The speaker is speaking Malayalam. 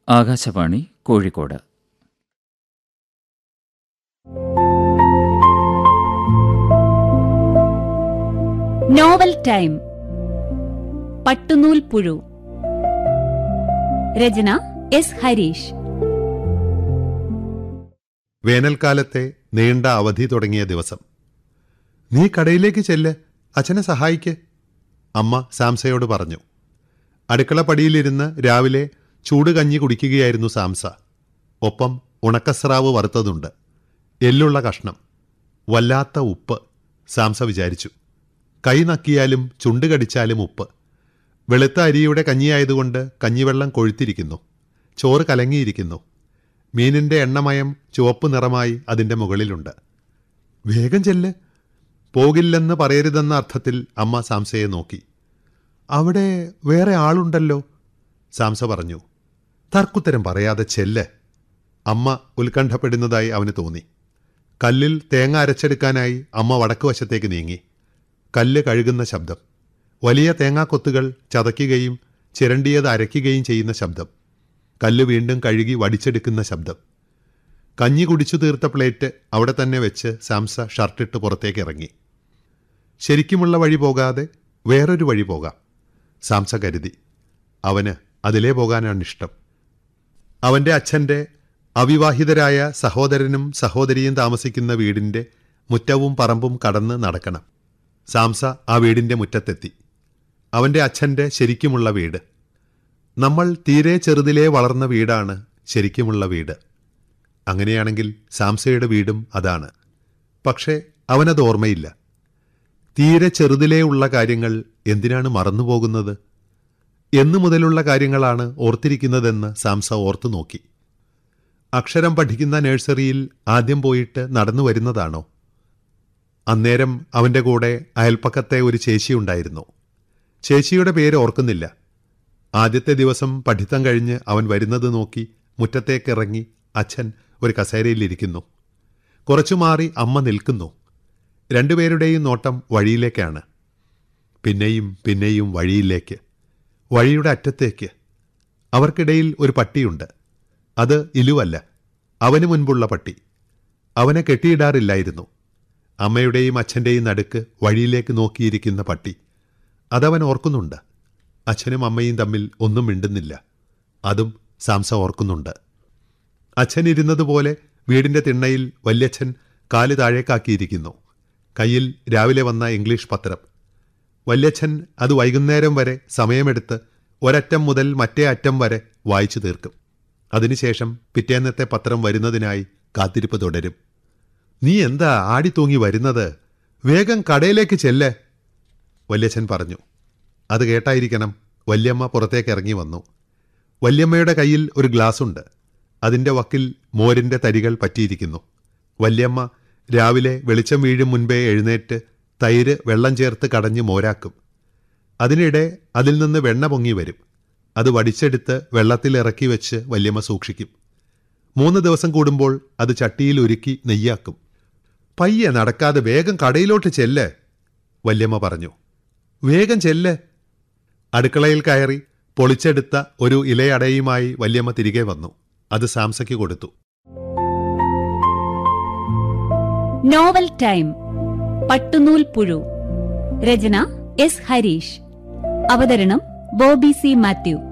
ആകാശവാണി കോഴിക്കോട് നോവൽ ടൈം പട്ടുനൂൽ പുഴു രചന എസ് ഹരീഷ് വേനൽക്കാലത്തെ നീണ്ട അവധി തുടങ്ങിയ ദിവസം നീ കടയിലേക്ക് ചെല്ല് അച്ഛനെ സഹായിക്ക് അമ്മ സാംസയോട് പറഞ്ഞു അടുക്കള പടിയിലിരുന്ന് രാവിലെ ചൂട് കഞ്ഞി കുടിക്കുകയായിരുന്നു സാംസ ഒപ്പം ഉണക്കസ്രാവ് വറുത്തതുണ്ട് എല്ലുള്ള കഷ്ണം വല്ലാത്ത ഉപ്പ് സാംസ വിചാരിച്ചു കൈ നക്കിയാലും ചുണ്ട് കടിച്ചാലും ഉപ്പ് വെളുത്ത അരിയുടെ കഞ്ഞിയായതുകൊണ്ട് കഞ്ഞിവെള്ളം കൊഴുത്തിരിക്കുന്നു ചോറ് കലങ്ങിയിരിക്കുന്നു മീനിന്റെ എണ്ണമയം ചുവപ്പ് നിറമായി അതിന്റെ മുകളിലുണ്ട് വേഗം ചെല്ല് പോകില്ലെന്ന് പറയരുതെന്ന അർത്ഥത്തിൽ അമ്മ സാംസയെ നോക്കി അവിടെ വേറെ ആളുണ്ടല്ലോ സാംസ പറഞ്ഞു തർക്കുത്തരം പറയാതെ ചെല്ല് അമ്മ ഉത്കണ്ഠപ്പെടുന്നതായി അവന് തോന്നി കല്ലിൽ തേങ്ങ അരച്ചെടുക്കാനായി അമ്മ വടക്കുവശത്തേക്ക് നീങ്ങി കല്ല് കഴുകുന്ന ശബ്ദം വലിയ തേങ്ങാക്കൊത്തുകൾ ചതയ്ക്കുകയും ചിരണ്ടിയത് അരയ്ക്കുകയും ചെയ്യുന്ന ശബ്ദം കല്ല് വീണ്ടും കഴുകി വടിച്ചെടുക്കുന്ന ശബ്ദം കഞ്ഞി കുടിച്ചു തീർത്ത പ്ലേറ്റ് അവിടെ തന്നെ വെച്ച് സാംസ ഷർട്ടിട്ട് പുറത്തേക്ക് ഇറങ്ങി ശരിക്കുമുള്ള വഴി പോകാതെ വേറൊരു വഴി പോകാം സാംസ കരുതി അവന് അതിലേ പോകാനാണ് ഇഷ്ടം അവൻ്റെ അച്ഛൻ്റെ അവിവാഹിതരായ സഹോദരനും സഹോദരിയും താമസിക്കുന്ന വീടിൻ്റെ മുറ്റവും പറമ്പും കടന്ന് നടക്കണം സാംസ ആ വീടിൻ്റെ മുറ്റത്തെത്തി അവൻ്റെ അച്ഛൻ്റെ ശരിക്കുമുള്ള വീട് നമ്മൾ തീരെ ചെറുതിലേ വളർന്ന വീടാണ് ശരിക്കുമുള്ള വീട് അങ്ങനെയാണെങ്കിൽ സാംസയുടെ വീടും അതാണ് പക്ഷേ അവനത് ഓർമ്മയില്ല തീരെ ചെറുതിലേ ഉള്ള കാര്യങ്ങൾ എന്തിനാണ് മറന്നുപോകുന്നത് എന്നു മുതലുള്ള കാര്യങ്ങളാണ് ഓർത്തിരിക്കുന്നതെന്ന് സാംസ ഓർത്തു നോക്കി അക്ഷരം പഠിക്കുന്ന നഴ്സറിയിൽ ആദ്യം പോയിട്ട് നടന്നു വരുന്നതാണോ അന്നേരം അവൻ്റെ കൂടെ അയൽപ്പക്കത്തെ ഒരു ചേച്ചിയുണ്ടായിരുന്നു ചേച്ചിയുടെ പേര് ഓർക്കുന്നില്ല ആദ്യത്തെ ദിവസം പഠിത്തം കഴിഞ്ഞ് അവൻ വരുന്നത് നോക്കി മുറ്റത്തേക്കിറങ്ങി അച്ഛൻ ഒരു കസേരയിലിരിക്കുന്നു കുറച്ചു മാറി അമ്മ നിൽക്കുന്നു രണ്ടുപേരുടെയും നോട്ടം വഴിയിലേക്കാണ് പിന്നെയും പിന്നെയും വഴിയിലേക്ക് വഴിയുടെ അറ്റത്തേക്ക് അവർക്കിടയിൽ ഒരു പട്ടിയുണ്ട് അത് ഇലുവല്ല അവന് മുൻപുള്ള പട്ടി അവനെ കെട്ടിയിടാറില്ലായിരുന്നു അമ്മയുടെയും അച്ഛൻ്റെയും നടുക്ക് വഴിയിലേക്ക് നോക്കിയിരിക്കുന്ന പട്ടി അതവൻ ഓർക്കുന്നുണ്ട് അച്ഛനും അമ്മയും തമ്മിൽ ഒന്നും മിണ്ടുന്നില്ല അതും സാംസ ഓർക്കുന്നുണ്ട് അച്ഛൻ ഇരുന്നതുപോലെ വീടിന്റെ തിണ്ണയിൽ വല്യച്ഛൻ കാല് താഴേക്കാക്കിയിരിക്കുന്നു കയ്യിൽ രാവിലെ വന്ന ഇംഗ്ലീഷ് പത്രം വല്യച്ഛൻ അത് വൈകുന്നേരം വരെ സമയമെടുത്ത് ഒരറ്റം മുതൽ മറ്റേ അറ്റം വരെ വായിച്ചു തീർക്കും അതിനുശേഷം പിറ്റേന്നത്തെ പത്രം വരുന്നതിനായി കാത്തിരിപ്പ് തുടരും നീ എന്താ ആടി തൂങ്ങി വരുന്നത് വേഗം കടയിലേക്ക് ചെല്ല് വല്യച്ഛൻ പറഞ്ഞു അത് കേട്ടായിരിക്കണം വല്യമ്മ പുറത്തേക്ക് ഇറങ്ങി വന്നു വല്യമ്മയുടെ കയ്യിൽ ഒരു ഗ്ലാസുണ്ട് അതിൻ്റെ വക്കിൽ മോരിൻ്റെ തരികൾ പറ്റിയിരിക്കുന്നു വല്യമ്മ രാവിലെ വെളിച്ചം വീഴും മുൻപേ എഴുന്നേറ്റ് തൈര് വെള്ളം ചേർത്ത് കടഞ്ഞ് മോരാക്കും അതിനിടെ അതിൽ നിന്ന് വെണ്ണ പൊങ്ങി വരും അത് വടിച്ചെടുത്ത് വെള്ളത്തിൽ ഇറക്കി വെച്ച് വല്യമ്മ സൂക്ഷിക്കും മൂന്ന് ദിവസം കൂടുമ്പോൾ അത് ചട്ടിയിൽ ഒരുക്കി നെയ്യാക്കും പയ്യെ നടക്കാതെ വേഗം കടയിലോട്ട് ചെല്ല് വല്യമ്മ പറഞ്ഞു വേഗം ചെല്ല് അടുക്കളയിൽ കയറി പൊളിച്ചെടുത്ത ഒരു ഇലയടയുമായി വല്യമ്മ തിരികെ വന്നു അത് സാംസയ്ക്ക് കൊടുത്തു നോവൽ ടൈം പട്ടുനൂൽ പുഴു രചന എസ് ഹരീഷ് അവതരണം ബോബി സി മാത്യു